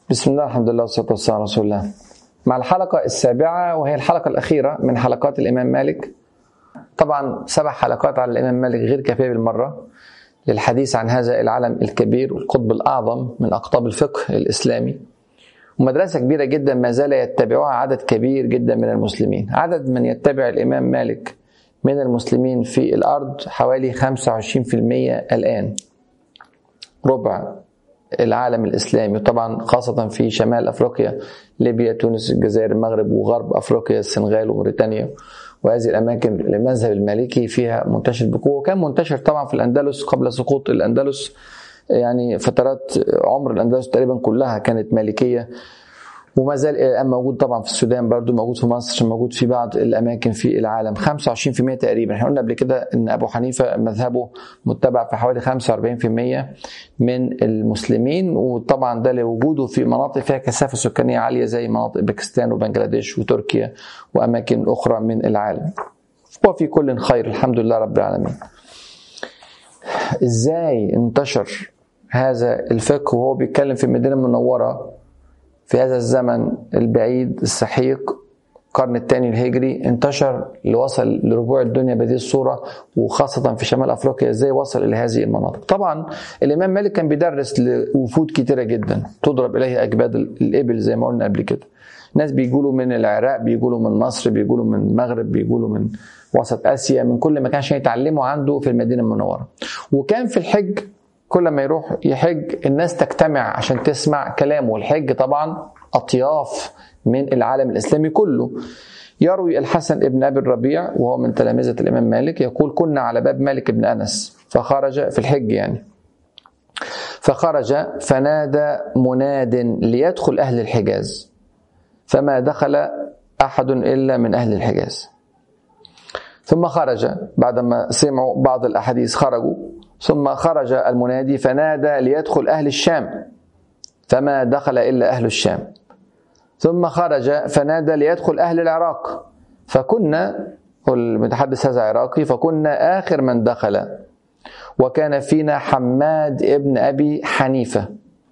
بسم الله الحمد لله والصلاة والسلام على رسول الله مع الحلقة السابعة وهي الحلقة الأخيرة من حلقات الإمام مالك طبعا سبع حلقات على الإمام مالك غير كافية بالمرة للحديث عن هذا العالم الكبير والقطب الأعظم من أقطاب الفقه الإسلامي ومدرسة كبيرة جدا ما زال يتبعها عدد كبير جدا من المسلمين عدد من يتبع الإمام مالك من المسلمين في الأرض حوالي 25% الآن ربع العالم الاسلامي وطبعا خاصه في شمال افريقيا ليبيا تونس الجزائر المغرب وغرب افريقيا السنغال وموريتانيا وهذه الاماكن المذهب المالكي فيها منتشر بقوه وكان منتشر طبعا في الاندلس قبل سقوط الاندلس يعني فترات عمر الاندلس تقريبا كلها كانت مالكيه وما زال الان موجود طبعا في السودان برضو موجود في مصر موجود في بعض الاماكن في العالم 25% تقريبا احنا قلنا قبل كده ان ابو حنيفه مذهبه متبع في حوالي 45% من المسلمين وطبعا ده لوجوده في مناطق فيها كثافه سكانيه عاليه زي مناطق باكستان وبنجلاديش وتركيا واماكن اخرى من العالم وفي كل خير الحمد لله رب العالمين ازاي انتشر هذا الفقه وهو بيتكلم في المدينه المنوره في هذا الزمن البعيد السحيق القرن الثاني الهجري انتشر لوصل لربوع الدنيا بهذه الصورة وخاصة في شمال أفريقيا إزاي وصل إلى هذه المناطق طبعا الإمام مالك كان بيدرس لوفود كتيرة جدا تضرب إليه أجباد الإبل زي ما قلنا قبل كده ناس بيقولوا من العراق بيقولوا من مصر بيقولوا من المغرب بيقولوا من وسط آسيا من كل مكان عشان يتعلموا عنده في المدينة المنورة وكان في الحج كل ما يروح يحج الناس تجتمع عشان تسمع كلامه والحج طبعا أطياف من العالم الإسلامي كله يروي الحسن ابن أبي الربيع وهو من تلامذة الإمام مالك يقول كنا على باب مالك بن أنس فخرج في الحج يعني فخرج فنادى مناد ليدخل أهل الحجاز فما دخل أحد إلا من أهل الحجاز ثم خرج بعدما سمعوا بعض الأحاديث خرجوا ثم خرج المنادي فنادى ليدخل أهل الشام فما دخل إلا أهل الشام ثم خرج فنادى ليدخل أهل العراق فكنا المتحدث هذا عراقي فكنا آخر من دخل وكان فينا حماد ابن أبي حنيفة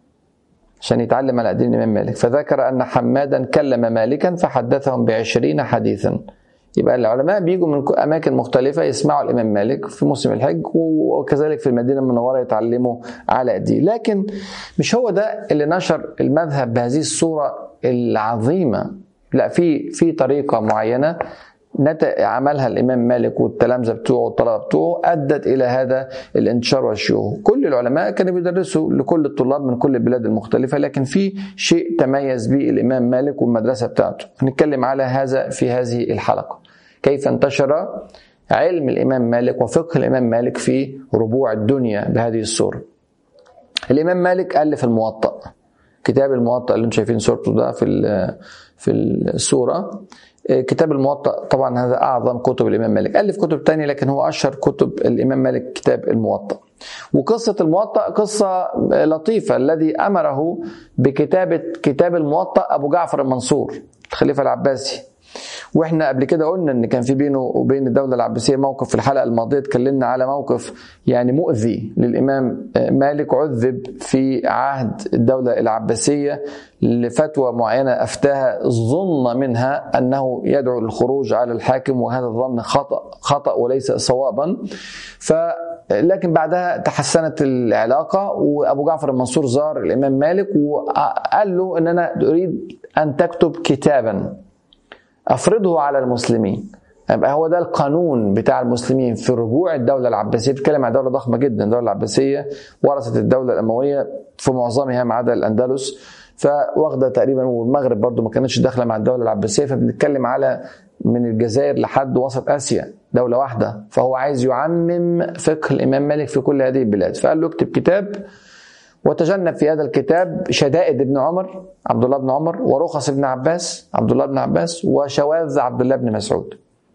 عشان يتعلم على دين الإمام مالك فذكر أن حمادا كلم مالكا فحدثهم بعشرين حديثا يبقى العلماء بيجوا من اماكن مختلفه يسمعوا الامام مالك في موسم الحج وكذلك في المدينه المنوره يتعلموا على الدين لكن مش هو ده اللي نشر المذهب بهذه الصوره العظيمه لا في في طريقه معينه عملها الامام مالك والتلامذه بتوعه والطلبه بتوعه ادت الى هذا الانتشار والشيوخ كل العلماء كانوا بيدرسوا لكل الطلاب من كل البلاد المختلفه لكن في شيء تميز به الامام مالك والمدرسه بتاعته هنتكلم على هذا في هذه الحلقه كيف انتشر علم الامام مالك وفقه الامام مالك في ربوع الدنيا بهذه الصوره الامام مالك الف الموطأ كتاب الموطأ اللي انتم شايفين صورته ده في في الصوره كتاب الموطأ طبعا هذا أعظم كتب الإمام مالك ألف كتب تانية لكن هو أشهر كتب الإمام مالك كتاب الموطأ وقصة الموطأ قصة لطيفة الذي أمره بكتابة كتاب الموطأ أبو جعفر المنصور الخليفة العباسي واحنا قبل كده قلنا ان كان في بينه وبين الدوله العباسيه موقف في الحلقه الماضيه اتكلمنا على موقف يعني مؤذي للامام مالك عذب في عهد الدوله العباسيه لفتوى معينه افتاها ظن منها انه يدعو للخروج على الحاكم وهذا الظن خطا خطا وليس صوابا ف لكن بعدها تحسنت العلاقه وابو جعفر المنصور زار الامام مالك وقال له ان انا اريد ان تكتب كتابا افرضه على المسلمين يبقى هو ده القانون بتاع المسلمين في رجوع الدولة العباسية بتتكلم عن دولة ضخمة جدا الدولة العباسية ورثت الدولة الأموية في معظمها ما عدا الأندلس فواخدة تقريبا والمغرب برضو ما كانتش داخلة مع الدولة العباسية فبنتكلم على من الجزائر لحد وسط آسيا دولة واحدة فهو عايز يعمم فقه الإمام مالك في كل هذه البلاد فقال له اكتب كتاب وتجنب في هذا الكتاب شدائد ابن عمر عبد الله بن عمر ورخص ابن عباس عبد الله بن عباس وشواذ عبد الله بن مسعود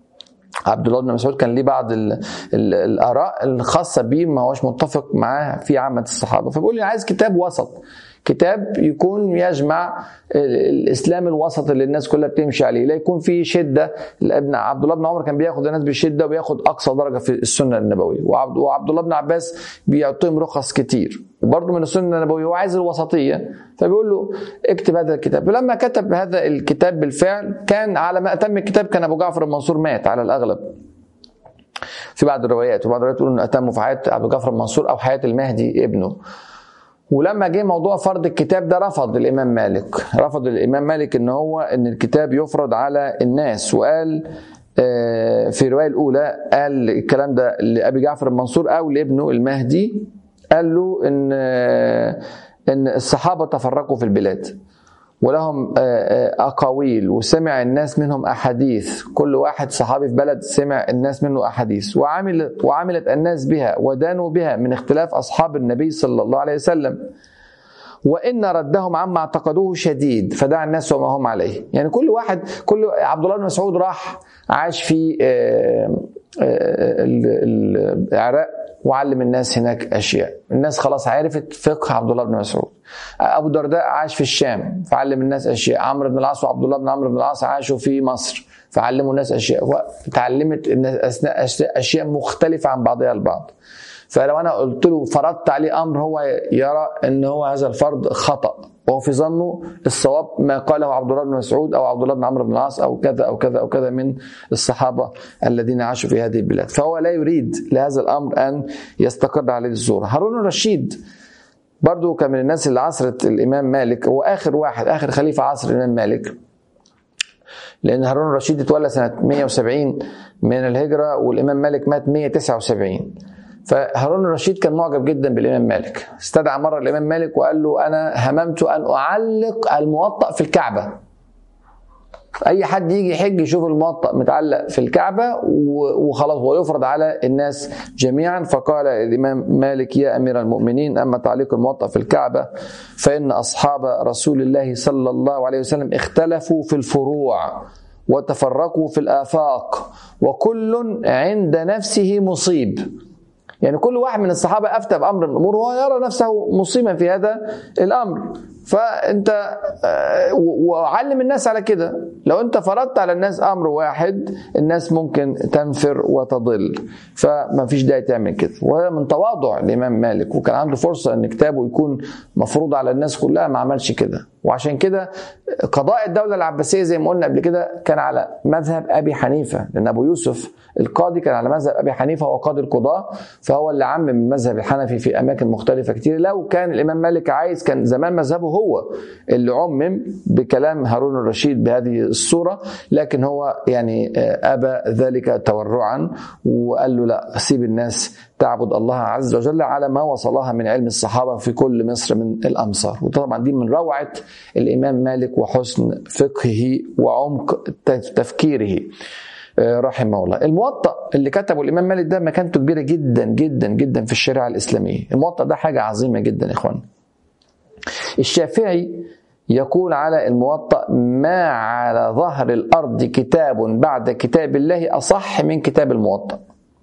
عبد الله بن مسعود كان ليه بعض ال ال الاراء الخاصه بيه ما هوش متفق معاه في عامه الصحابه فبيقول لي عايز كتاب وسط كتاب يكون يجمع الاسلام الوسط اللي الناس كلها بتمشي عليه لا يكون في شده ابن عبد الله بن عمر كان بياخد الناس بشده وبياخد اقصى درجه في السنه النبويه وعبد, وعبد الله بن عباس بيعطيهم رخص كتير وبرضه من السنه النبويه هو عايز الوسطيه فبيقول له اكتب هذا الكتاب ولما كتب هذا الكتاب بالفعل كان على ما اتم الكتاب كان ابو جعفر المنصور مات على الاغلب في بعض الروايات وبعض الروايات تقول انه اتمه في حياه ابو جعفر المنصور او حياه المهدي ابنه ولما جه موضوع فرض الكتاب ده رفض الامام مالك رفض الامام مالك ان هو ان الكتاب يفرض على الناس وقال آه، في الروايه الاولى قال الكلام ده لابي جعفر المنصور او لابنه المهدي قال له ان آه، ان الصحابه تفرقوا في البلاد ولهم آه، آه، أقاويل وسمع الناس منهم أحاديث كل واحد صحابي في بلد سمع الناس منه أحاديث وعملت, وعملت الناس بها ودانوا بها من اختلاف أصحاب النبي صلى الله عليه وسلم وإن ردهم عما اعتقدوه شديد فدع الناس وما هم عليه يعني كل واحد كل عبد الله بن مسعود راح عاش في آه، العراق وعلم الناس هناك اشياء الناس خلاص عرفت فقه عبد الله بن مسعود ابو الدرداء عاش في الشام فعلم الناس اشياء عمرو بن العاص وعبد الله بن عمرو بن العاص عاشوا في مصر فعلموا الناس اشياء فتعلمت الناس اشياء مختلفه عن بعضها البعض فلو انا قلت له فرضت عليه امر هو يرى ان هو هذا الفرض خطا وهو في ظنه الصواب ما قاله عبد الله بن مسعود او عبد الله بن عمرو بن العاص او كذا او كذا او كذا من الصحابه الذين عاشوا في هذه البلاد فهو لا يريد لهذا الامر ان يستقر عليه الصوره هارون الرشيد برضو كان من الناس اللي عصرت الامام مالك هو اخر واحد اخر خليفه عصر الامام مالك لان هارون الرشيد اتولى سنه 170 من الهجره والامام مالك مات 179 فهارون الرشيد كان معجب جدا بالامام مالك استدعى مره الامام مالك وقال له انا هممت ان اعلق الموطأ في الكعبه اي حد يجي يحج يشوف الموطأ متعلق في الكعبه وخلاص ويفرض على الناس جميعا فقال الامام مالك يا امير المؤمنين اما تعليق الموطأ في الكعبه فان اصحاب رسول الله صلى الله عليه وسلم اختلفوا في الفروع وتفرقوا في الافاق وكل عند نفسه مصيب يعني كل واحد من الصحابة أفتى بأمر من الأمور وهو يرى نفسه مصيبا في هذا الأمر فأنت آه، وعلم الناس على كده لو أنت فرضت على الناس أمر واحد الناس ممكن تنفر وتضل فما فيش داعي تعمل كده وهذا من تواضع الإمام مالك وكان عنده فرصة أن كتابه يكون مفروض على الناس كلها ما عملش كده وعشان كده قضاء الدولة العباسية زي ما قلنا قبل كده كان على مذهب أبي حنيفة لأن أبو يوسف القاضي كان على مذهب أبي حنيفة هو قاضي القضاة فهو اللي عمم المذهب الحنفي في أماكن مختلفة كتير لو كان الإمام مالك عايز كان زمان مذهبه هو اللي عمم بكلام هارون الرشيد بهذه الصورة لكن هو يعني أبى ذلك تورعا وقال له لا سيب الناس تعبد الله عز وجل على ما وصلها من علم الصحابة في كل مصر من الأمصار وطبعا دي من روعة الإمام مالك وحسن فقهه وعمق تفكيره آه، رحمه الله الموطأ اللي كتبه الإمام مالك ده مكانته كبيرة جدا جدا جدا في الشريعة الإسلامية الموطأ ده حاجة عظيمة جدا يا إخوان الشافعي يقول على الموطأ ما على ظهر الأرض كتاب بعد كتاب الله أصح من كتاب الموطأ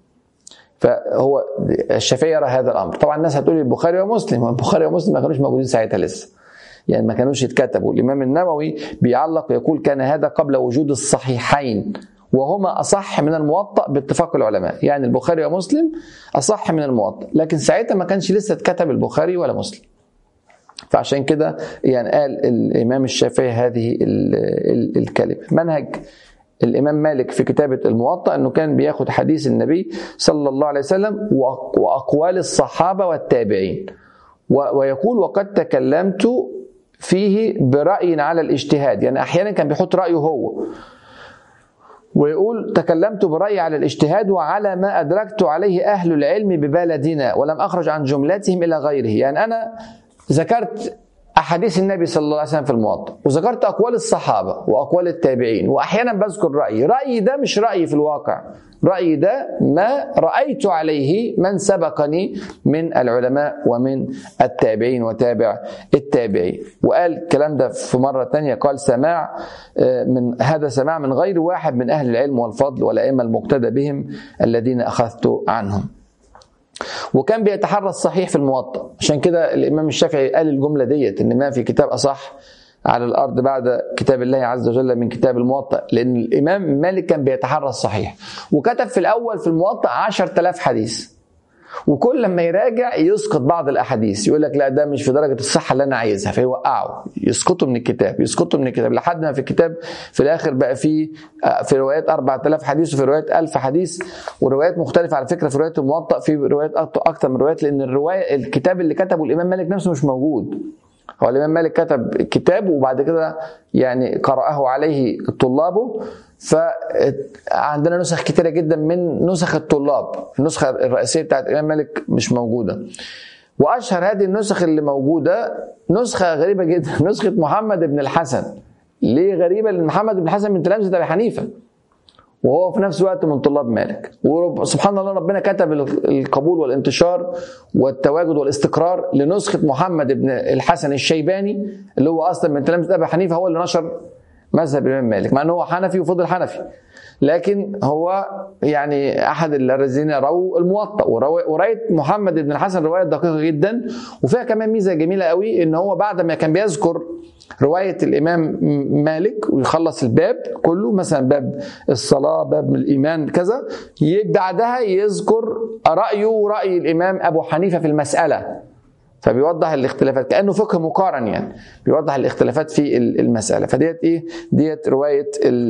فهو الشافعي يرى هذا الامر طبعا الناس هتقول البخاري ومسلم البخاري ومسلم ما كانوش موجودين ساعتها لسه يعني ما كانوش يتكتبوا الامام النووي بيعلق ويقول كان هذا قبل وجود الصحيحين وهما اصح من الموطأ باتفاق العلماء يعني البخاري ومسلم اصح من الموطأ لكن ساعتها ما كانش لسه اتكتب البخاري ولا مسلم فعشان كده يعني قال الامام الشافعي هذه الكلمه منهج الامام مالك في كتابه الموطأ انه كان بياخد حديث النبي صلى الله عليه وسلم واقوال الصحابه والتابعين ويقول وقد تكلمت فيه برأي على الاجتهاد يعني احيانا كان بيحط رأيه هو ويقول تكلمت برأيي على الاجتهاد وعلى ما أدركت عليه أهل العلم ببلدنا ولم أخرج عن جملتهم إلى غيره يعني أنا ذكرت احاديث النبي صلى الله عليه وسلم في الموطأ وذكرت اقوال الصحابه واقوال التابعين واحيانا بذكر رايي رايي ده مش رايي في الواقع رايي ده ما رايت عليه من سبقني من العلماء ومن التابعين وتابع التابعين وقال الكلام ده في مره ثانيه قال سماع آه، من هذا سماع من غير واحد من اهل العلم والفضل والائمه المقتدى بهم الذين اخذت عنهم وكان بيتحرى الصحيح في الموطأ عشان كده الإمام الشافعي قال الجملة ديت إن ما في كتاب أصح على الأرض بعد كتاب الله عز وجل من كتاب الموطأ لأن الإمام مالك كان بيتحرى الصحيح وكتب في الأول في الموطأ 10000 حديث وكل لما يراجع يسقط بعض الاحاديث يقول لك لا ده مش في درجه الصحه اللي انا عايزها فيوقعه يسقطه من الكتاب يسقطه من الكتاب لحد ما في الكتاب في الاخر بقى في في روايات 4000 حديث وفي روايات 1000 حديث وروايات مختلفه على فكره في روايه الموطأ في روايات اكثر من روايات لان الروايه الكتاب اللي كتبه الامام مالك نفسه مش موجود هو الامام مالك كتب كتاب وبعد كده يعني قرأه عليه طلابه فعندنا نسخ كتيره جدا من نسخ الطلاب النسخه الرئيسيه بتاعت الامام مالك مش موجوده واشهر هذه النسخ اللي موجوده نسخه غريبه جدا نسخه محمد بن الحسن ليه غريبه لان محمد بن الحسن من تلامذه ابي حنيفه وهو في نفس الوقت من طلاب مالك وسبحان الله ربنا كتب القبول والانتشار والتواجد والاستقرار لنسخة محمد بن الحسن الشيباني اللي هو أصلا من تلامذة أبي حنيفة هو اللي نشر مذهب الإمام مالك مع أنه هو حنفي وفضل حنفي لكن هو يعني احد الذين رووا الموطأ وروايه محمد بن الحسن روايه دقيقه جدا وفيها كمان ميزه جميله قوي ان هو بعد ما كان بيذكر روايه الامام مالك ويخلص الباب كله مثلا باب الصلاه باب الايمان كذا بعدها يذكر رايه وراي الامام ابو حنيفه في المساله فبيوضح الاختلافات كانه فقه مقارن يعني بيوضح الاختلافات في المساله فديت ايه ديت روايه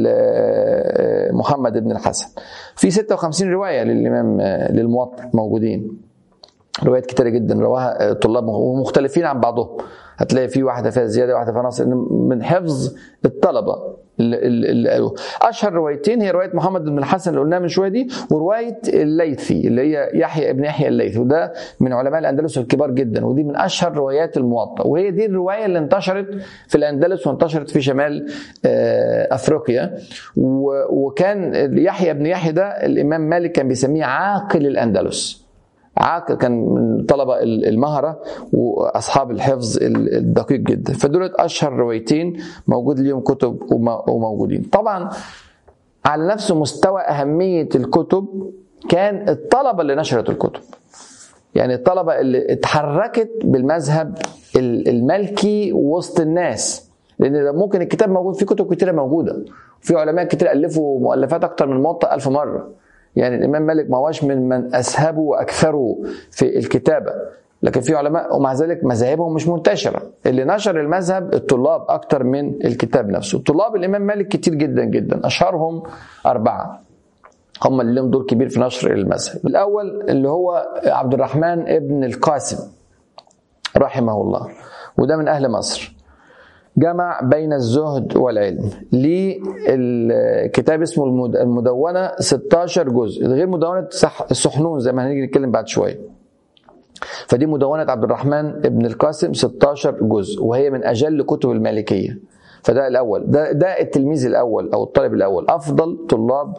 محمد بن الحسن في 56 روايه للامام للموطأ موجودين روايات كتيره جدا رواها طلاب ومختلفين عن بعضهم هتلاقي في واحده فيها زياده واحده فيها نقص من حفظ الطلبه اللي قالوا اشهر روايتين هي روايه محمد بن الحسن اللي قلناها من شويه دي وروايه الليثي اللي هي يحيى ابن يحيى الليثي وده من علماء الاندلس الكبار جدا ودي من اشهر روايات الموطأ وهي دي الروايه اللي انتشرت في الاندلس وانتشرت في شمال افريقيا وكان يحيى بن يحيى ده الامام مالك كان بيسميه عاقل الاندلس عاقل كان من طلبة المهرة وأصحاب الحفظ الدقيق جدا فدولت أشهر روايتين موجود ليهم كتب وموجودين طبعا على نفس مستوى أهمية الكتب كان الطلبة اللي نشرت الكتب يعني الطلبة اللي اتحركت بالمذهب الملكي وسط الناس لأن ممكن الكتاب موجود في كتب كتيرة موجودة في علماء كتير ألفوا مؤلفات أكتر من موطأ ألف مرة يعني الامام مالك ما هوش من من اسهبوا واكثروا في الكتابه لكن في علماء ومع ذلك مذاهبهم مش منتشره اللي نشر المذهب الطلاب اكتر من الكتاب نفسه طلاب الامام مالك كتير جدا جدا اشهرهم اربعه هم اللي لهم دور كبير في نشر المذهب الاول اللي هو عبد الرحمن ابن القاسم رحمه الله وده من اهل مصر جمع بين الزهد والعلم ليه الكتاب اسمه المدونة 16 جزء غير مدونة السحنون زي ما هنيجي نتكلم بعد شوية فدي مدونة عبد الرحمن ابن القاسم 16 جزء وهي من أجل كتب المالكية فده الأول ده, ده التلميذ الأول أو الطالب الأول أفضل طلاب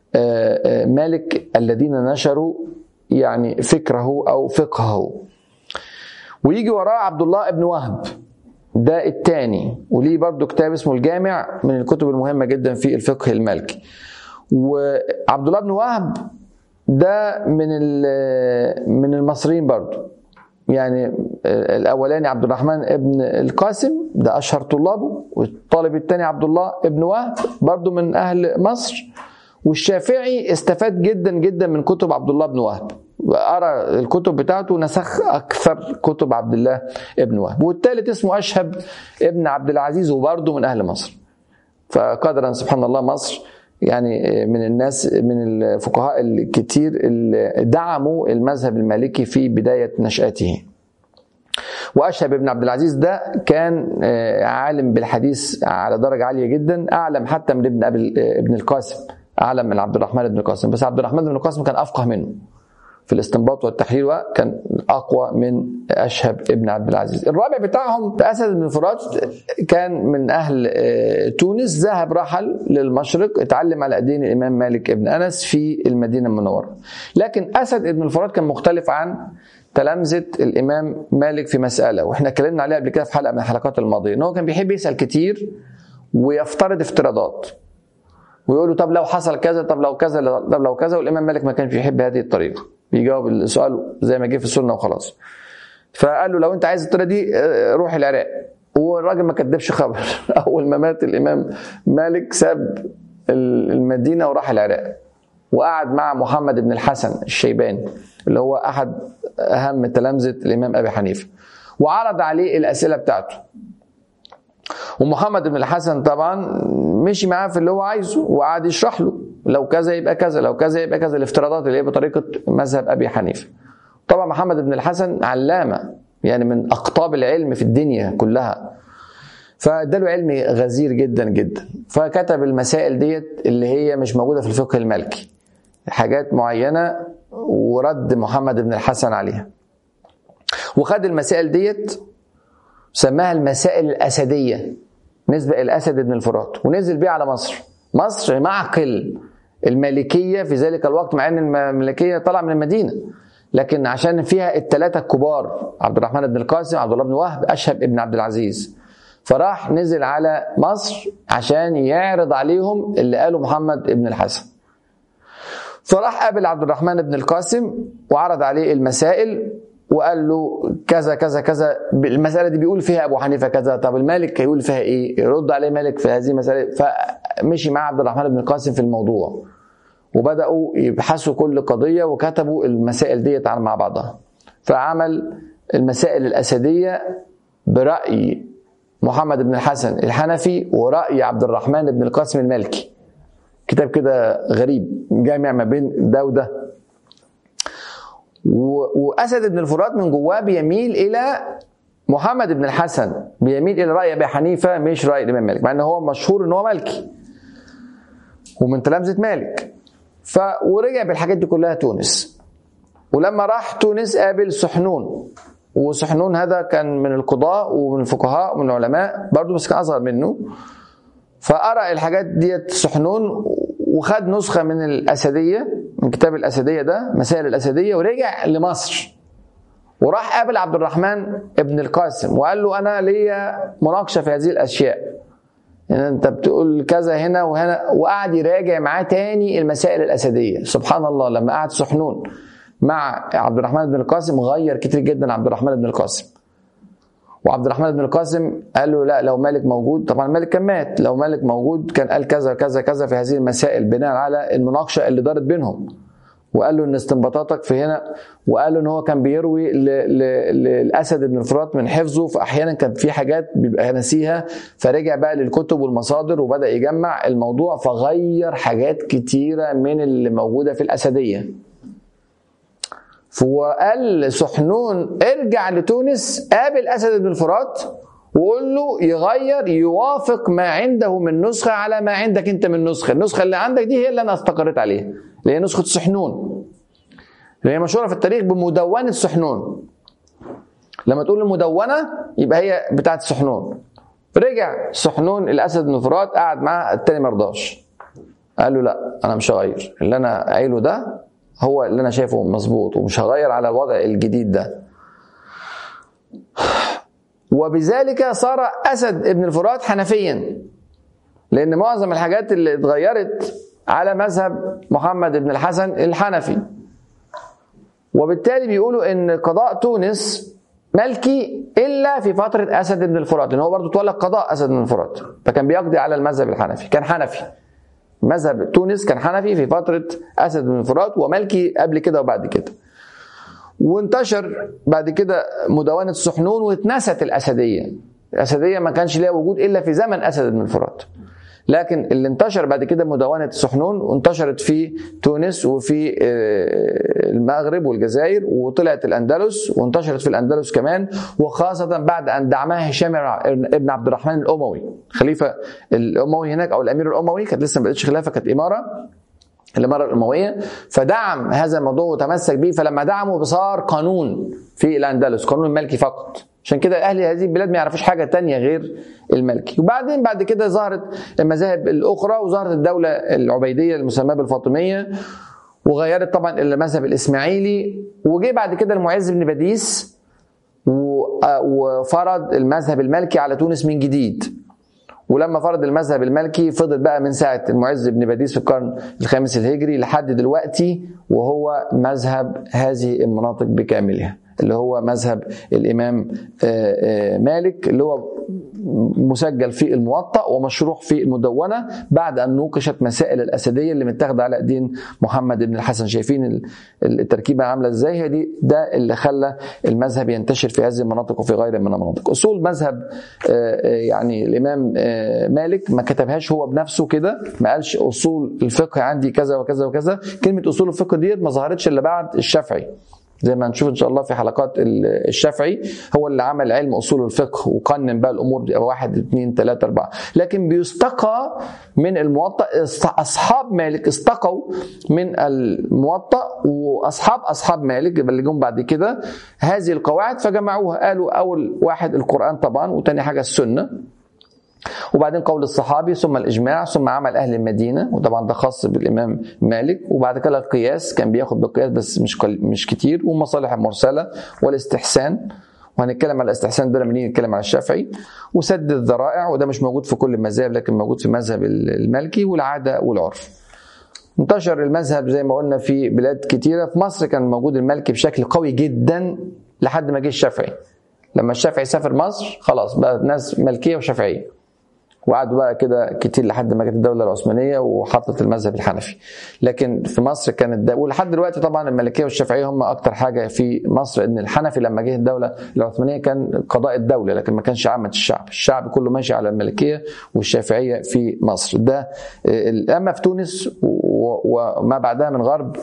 مالك الذين نشروا يعني فكره أو فقهه ويجي وراه عبد الله ابن وهب ده الثاني وليه برضه كتاب اسمه الجامع من الكتب المهمة جدا في الفقه المالكي وعبد الله بن وهب ده من من المصريين برضه يعني الاولاني عبد الرحمن ابن القاسم ده اشهر طلابه والطالب الثاني عبد الله ابن وهب برضه من اهل مصر والشافعي استفاد جدا جدا من كتب عبد الله بن وهب قرا الكتب بتاعته نسخ اكثر كتب عبد الله ابن وهب والثالث اسمه اشهب ابن عبد العزيز وبرضه من اهل مصر فقدرا سبحان الله مصر يعني من الناس من الفقهاء الكتير اللي دعموا المذهب المالكي في بدايه نشاته واشهب ابن عبد العزيز ده كان عالم بالحديث على درجه عاليه جدا اعلم حتى من ابن ابي ابن القاسم اعلم من عبد الرحمن بن القاسم بس عبد الرحمن بن القاسم كان افقه منه في الاستنباط والتحليل وكان اقوى من اشهب ابن عبد العزيز الرابع بتاعهم اسد بن فرات كان من اهل تونس ذهب رحل للمشرق اتعلم على ايدين الامام مالك ابن انس في المدينه المنوره لكن اسد بن الفرات كان مختلف عن تلامذه الامام مالك في مساله واحنا اتكلمنا عليها قبل كده في حلقه من الحلقات الماضيه ان هو كان بيحب يسال كتير ويفترض افتراضات ويقول له طب لو حصل كذا طب لو كذا طب لو كذا والامام مالك ما كانش بيحب هذه الطريقه بيجاوب السؤال زي ما جه في السنه وخلاص فقال له لو انت عايز الطريقه دي آه، روح العراق والراجل ما كدبش خبر اول ما مات الامام مالك ساب المدينه وراح العراق وقعد مع محمد بن الحسن الشيباني اللي هو احد اهم تلامذه الامام ابي حنيفه وعرض عليه الاسئله بتاعته ومحمد بن الحسن طبعا مشي معاه في اللي هو عايزه وقعد يشرح له لو كذا يبقى كذا لو كذا يبقى كذا الافتراضات اللي هي بطريقه مذهب ابي حنيفه طبعا محمد بن الحسن علامه يعني من اقطاب العلم في الدنيا كلها فاداله علم غزير جدا جدا فكتب المسائل ديت اللي هي مش موجوده في الفقه المالكي حاجات معينه ورد محمد بن الحسن عليها وخد المسائل ديت سماها المسائل الاسديه نسبه الاسد بن الفرات ونزل بيها على مصر مصر معقل المالكيه في ذلك الوقت مع ان المالكيه طلع من المدينه لكن عشان فيها الثلاثه الكبار عبد الرحمن بن القاسم عبد الله بن وهب اشهب ابن عبد العزيز فراح نزل على مصر عشان يعرض عليهم اللي قاله محمد بن الحسن فراح قابل عبد الرحمن بن القاسم وعرض عليه المسائل وقال له كذا كذا كذا المسألة دي بيقول فيها أبو حنيفة كذا طب المالك هيقول فيها إيه يرد عليه مالك في هذه المسألة فمشي مع عبد الرحمن بن القاسم في الموضوع وبدأوا يبحثوا كل قضية وكتبوا المسائل ديت مع بعضها فعمل المسائل الأسدية برأي محمد بن الحسن الحنفي ورأي عبد الرحمن بن القاسم المالكي كتاب كده غريب جامع ما بين ده وده واسد بن الفرات من جواه بيميل الى محمد بن الحسن بيميل الى راي ابي حنيفه مش راي الامام مالك مع ان هو مشهور ان هو مالكي ومن تلامذه مالك ف ورجع بالحاجات دي كلها تونس ولما راح تونس قابل سحنون وسحنون هذا كان من القضاء ومن الفقهاء ومن العلماء برضه بس كان اصغر منه فقرأ الحاجات ديت سحنون وخد نسخه من الاسديه من كتاب الاسديه ده مسائل الاسديه ورجع لمصر وراح قابل عبد الرحمن ابن القاسم وقال له انا ليا مناقشه في هذه الاشياء يعني انت بتقول كذا هنا وهنا وقعد يراجع معاه تاني المسائل الاسديه سبحان الله لما قعد سحنون مع عبد الرحمن بن القاسم غير كتير جدا عبد الرحمن بن القاسم وعبد الرحمن بن القاسم قال له لا لو مالك موجود طبعا مالك كان مات لو مالك موجود كان قال كذا كذا كذا في هذه المسائل بناء على المناقشه اللي دارت بينهم وقال له ان استنباطاتك في هنا وقال له ان هو كان بيروي للاسد بن الفرات من حفظه فاحيانا كان في حاجات بيبقى ناسيها فرجع بقى للكتب والمصادر وبدا يجمع الموضوع فغير حاجات كتيره من اللي موجوده في الاسديه فقال لسحنون ارجع لتونس قابل اسد بن الفرات وقول له يغير يوافق ما عنده من نسخه على ما عندك انت من نسخه، النسخه اللي عندك دي هي اللي انا استقريت عليها اللي هي نسخه سحنون اللي هي مشهوره في التاريخ بمدونه سحنون لما تقول المدونه يبقى هي بتاعت سحنون رجع سحنون الاسد بن فرات قعد معاه التاني ما رضاش قال له لا انا مش هغير اللي انا قايله ده هو اللي انا شايفه مظبوط ومش هغير على الوضع الجديد ده وبذلك صار اسد ابن الفرات حنفيا لان معظم الحاجات اللي اتغيرت على مذهب محمد بن الحسن الحنفي وبالتالي بيقولوا ان قضاء تونس ملكي الا في فتره اسد بن الفرات لان هو برضه تولى قضاء اسد بن الفرات فكان بيقضي على المذهب الحنفي كان حنفي مذهب تونس كان حنفي في فترة أسد بن الفرات ومالكي قبل كده وبعد كده وانتشر بعد كده مدونة السحنون واتنست الأسدية الأسدية ما كانش ليها وجود إلا في زمن أسد بن الفرات لكن اللي انتشر بعد كده مدونة السحنون وانتشرت في تونس وفي آه، المغرب والجزائر وطلعت الأندلس وانتشرت في الأندلس كمان وخاصة بعد أن دعمها هشام ابن عبد الرحمن الأموي خليفة الأموي هناك أو الأمير الأموي كانت لسه ما بقتش خلافة كانت إمارة الإمارة الأموية فدعم هذا الموضوع وتمسك به فلما دعمه صار قانون في الأندلس قانون ملكي فقط عشان كده اهل هذه البلاد ما يعرفوش حاجه تانية غير الملكي وبعدين بعد كده ظهرت المذاهب الاخرى وظهرت الدوله العبيديه المسماه بالفاطميه وغيرت طبعا المذهب الاسماعيلي وجه بعد كده المعز بن باديس وفرض المذهب المالكي على تونس من جديد ولما فرض المذهب المالكي فضل بقى من ساعة المعز بن باديس في القرن الخامس الهجري لحد دلوقتي وهو مذهب هذه المناطق بكاملها اللي هو مذهب الإمام مالك اللي هو مسجل في الموطأ ومشروح في المدونة بعد أن نوقشت مسائل الأسدية اللي متاخدة على دين محمد بن الحسن شايفين التركيبة عاملة إزاي هي دي ده اللي خلى المذهب ينتشر في هذه المناطق وفي غيرها من المناطق أصول مذهب يعني الإمام مالك ما كتبهاش هو بنفسه كده ما قالش أصول الفقه عندي كذا وكذا وكذا كلمة أصول الفقه ديت ما ظهرتش إلا بعد الشافعي زي ما هنشوف ان شاء الله في حلقات الشافعي هو اللي عمل علم اصول الفقه وقنن بقى الامور دي واحد اثنين ثلاثه اربعه لكن بيستقى من الموطأ اصحاب مالك استقوا من الموطأ واصحاب اصحاب مالك اللي جم بعد كده هذه القواعد فجمعوها قالوا اول واحد القران طبعا وتاني حاجه السنه وبعدين قول الصحابي ثم الاجماع ثم عمل اهل المدينه وطبعا ده خاص بالامام مالك وبعد كده القياس كان بياخد بالقياس بس مش مش كتير والمصالح المرسله والاستحسان وهنتكلم على الاستحسان ده لما نيجي نتكلم على الشافعي وسد الذرائع وده مش موجود في كل المذاهب لكن موجود في المذهب المالكي والعاده والعرف انتشر المذهب زي ما قلنا في بلاد كتيره في مصر كان موجود المالكي بشكل قوي جدا لحد ما جه الشافعي لما الشافعي سافر مصر خلاص بقى ناس مالكيه وشافعيه وقعدوا بقى كده كتير لحد ما جت الدوله العثمانيه وحطت المذهب الحنفي لكن في مصر كانت ده ولحد دلوقتي طبعا المالكيه والشافعيه هم اكتر حاجه في مصر ان الحنفي لما جه الدوله العثمانيه كان قضاء الدوله لكن ما كانش عامه الشعب الشعب كله ماشي على المالكيه والشافعيه في مصر ده اما في تونس وما بعدها من غرب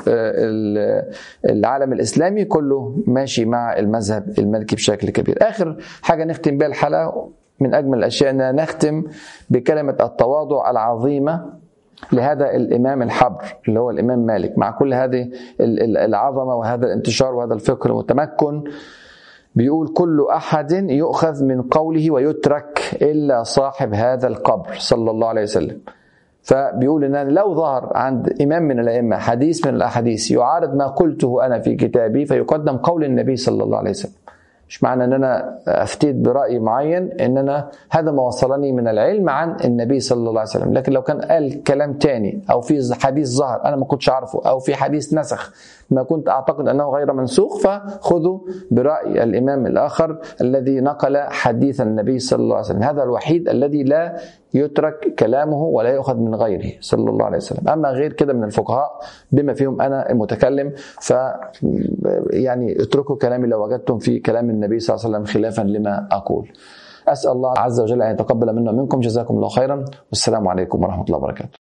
العالم الاسلامي كله ماشي مع المذهب المالكي بشكل كبير اخر حاجه نختم بها الحلقه من اجمل الاشياء ان نختم بكلمه التواضع العظيمه لهذا الامام الحبر اللي هو الامام مالك مع كل هذه العظمه وهذا الانتشار وهذا الفكر المتمكن بيقول كل احد يؤخذ من قوله ويترك الا صاحب هذا القبر صلى الله عليه وسلم فبيقول ان لو ظهر عند امام من الائمه حديث من الاحاديث يعارض ما قلته انا في كتابي فيقدم قول النبي صلى الله عليه وسلم مش معنى ان انا افتيت براي معين ان انا هذا ما وصلني من العلم عن النبي صلى الله عليه وسلم لكن لو كان قال كلام تاني او في حديث ظهر انا ما كنتش اعرفه او في حديث نسخ ما كنت اعتقد انه غير منسوخ فخذوا براي الامام الاخر الذي نقل حديث النبي صلى الله عليه وسلم هذا الوحيد الذي لا يترك كلامه ولا يؤخذ من غيره صلى الله عليه وسلم اما غير كده من الفقهاء بما فيهم انا المتكلم ف يعني اتركوا كلامي لو وجدتم في كلام النبي صلى الله عليه وسلم خلافا لما اقول اسال الله عز وجل ان يتقبل منا ومنكم جزاكم الله خيرا والسلام عليكم ورحمه الله وبركاته